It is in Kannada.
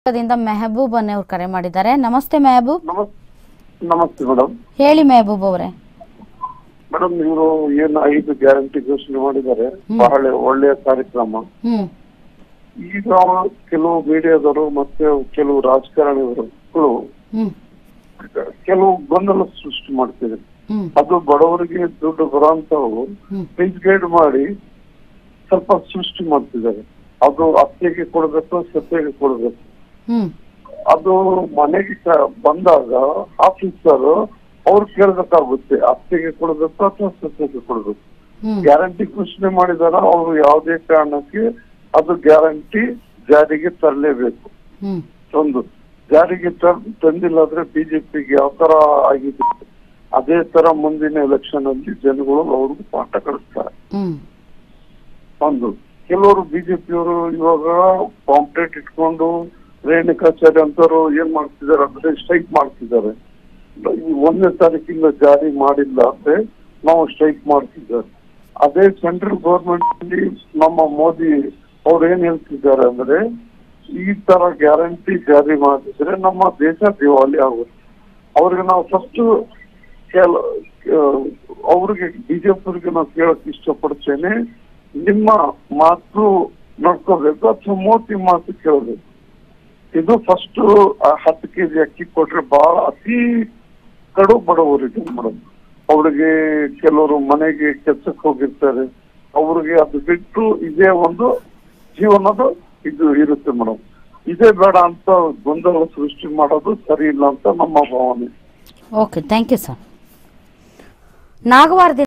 ದಿಂದ ಮೆಹಬೂಬ್ ಅನ್ನೋರು ಕರೆ ಮಾಡಿದ್ದಾರೆ ನಮಸ್ತೆ ಮೆಹಬೂಬ್ ನಮಸ್ ನಮಸ್ತೆ ಮೇಡಮ್ ಹೇಳಿ ಮೆಹಬೂಬ್ ಅವರೇ ಮೇಡಮ್ ಇವರು ಏನು ಐದು ಗ್ಯಾರಂಟಿ ಘೋಷಣೆ ಮಾಡಿದ್ದಾರೆ ಹ್ಮ್. ಬಹಳ ಒಳ್ಳೆಯ ಕಾರ್ಯಕ್ರಮ ಹ್ಮ್ ಈಗ ಕೆಲವು ಮೀಡಿಯಾದವರು ಮತ್ತೆ ಕೆಲವು ರಾಜಕಾರಣಿಗಳು ಹ್ಮ್ ಕೆಲವು ಗೊಂದಲ ಸೃಷ್ಟಿ ಮಾಡ್ತಿದ್ದಾರೆ ಹ್ಮ್ ಅದು ಬಡವರಿಗೆ ದುಡ್ಡು ಬರೋಂತವು ಹ್ಮ್ ಮಿಸ್ಗೈಡ್ ಮಾಡಿ ಸ್ವಲ್ಪ ಸೃಷ್ಟಿ ಮಾಡ್ತಿದ್ದಾರೆ ಅದು ಅತ್ತೆಗೆ ಕೊಡ್ಬೇಕು ಸತ್ತೆಗೆ ಕೊಡ್ಬೇಕು ಹ್ಮ್ ಅದು ಮನೆಗೆ ಕ- ಬಂದಾಗ ಆಫೀಸರ್ ಅವ್ರು ಕೇಳ್ಬೇಕಾಗುತ್ತೆ ಅತ್ತೆಗೆ ಕೊಡ್ಬೇಕು ಅಥವಾ ಸತ್ತೆಗೆ ಕೊಡ್ಬೇಕು ಹ್ಮ್ ಗ್ಯಾರಂಟಿ ಘೋಷಣೆ ಮಾಡಿದಾರ ಅವರು ಯಾವುದೇ ಕಾರಣಕ್ಕೆ ಅದು ಗ್ಯಾರಂಟಿ ಜಾರಿಗೆ ತರಲೇಬೇಕು ಹ್ಮ್ ಒಂದು ಜಾರಿಗೆ ತ- ತಂದಿಲ್ಲಾದ್ರೆ ಬಿಜೆಪಿಗೆ ಯಾವ ತರ ಆಗಿದೆ ಅದೇ ತರ ಮುಂದಿನ ಎಲೆಕ್ಷನ್ ಅಲ್ಲಿ ಜನಗಳು ಅವ್ರಿಗೆ ಪಾಠ ಕಲಿಸ್ತಾರೆ ಹ್ಮ್ ಒಂದು ಕೆಲವರು ಬಿಜೆಪಿಯವರು ಇವಾಗ ಪಾಂಪ್ಲೆಟ್ ಇಟ್ಕೊಂಡು ರೇಣುಕಾಚಾರ್ಯ ಅಂತವ್ರು ಏನ್ ಮಾಡ್ತಿದ್ದಾರೆ ಅಂದ್ರೆ ಸ್ಟ್ರೈಕ್ ಮಾಡ್ತಿದ್ದಾರೆ ಈ ಒಂದನೇ ತಾರೀಕಿಂದ ಜಾರಿ ಮಾಡಿಲ್ಲ ಅಂದ್ರೆ ನಾವು ಸ್ಟ್ರೈಕ್ ಮಾಡ್ತಿದ್ದಾರೆ ಅದೇ ಸೆಂಟ್ರಲ್ ಗೌರ್ಮೆಂಟ್ ಅಲ್ಲಿ ನಮ್ಮ ಮೋದಿ ಅವ್ರು ಏನ್ ಹೇಳ್ತಿದ್ದಾರೆ ಅಂದ್ರೆ ಈ ತರ ಗ್ಯಾರಂಟಿ ಜಾರಿ ಮಾಡಿದ್ರೆ ನಮ್ಮ ದೇಶ ದಿವಾಳಿ ಆಗುತ್ತೆ ಅವ್ರಿಗೆ ನಾವು ಫಸ್ಟ್ ಕೆಲ ಅವ್ರಿಗೆ ಬಿಜೆಪಿಯವ್ರಿಗೆ ನಾವು ಕೇಳಕ್ ಇಷ್ಟಪಡ್ತೇನೆ ನಿಮ್ಮ ಮಾತು ನೋಡ್ಕೋಬೇಕು ಅಥವಾ ಮೋದಿ ಮಾತು ಕೇಳಬೇಕು ಇದು ಫಸ್ಟ್ ಹತ್ತು ಕೆಜಿ ಅಕ್ಕಿ ಕೊಟ್ರೆ ಬಹಳ ಅತಿ ಕಡು ಬಡವರಿಗೆ ಮೇಡಮ್ ಅವ್ರಿಗೆ ಕೆಲವರು ಮನೆಗೆ ಕೆಲ್ಸಕ್ಕೆ ಹೋಗಿರ್ತಾರೆ ಅವ್ರಿಗೆ ಅದು ಬಿಟ್ಟು ಇದೇ ಒಂದು ಜೀವನದ ಇದು ಇರುತ್ತೆ ಮೇಡಮ್ ಇದೇ ಬೇಡ ಅಂತ ಗೊಂದಲ ಸೃಷ್ಟಿ ಮಾಡೋದು ಸರಿ ಇಲ್ಲ ಅಂತ ನಮ್ಮ ಭಾವನೆ ಓಕೆ ಥ್ಯಾಂಕ್ ಯು ಸರ್ ನಾಗವಾರದಿಂದ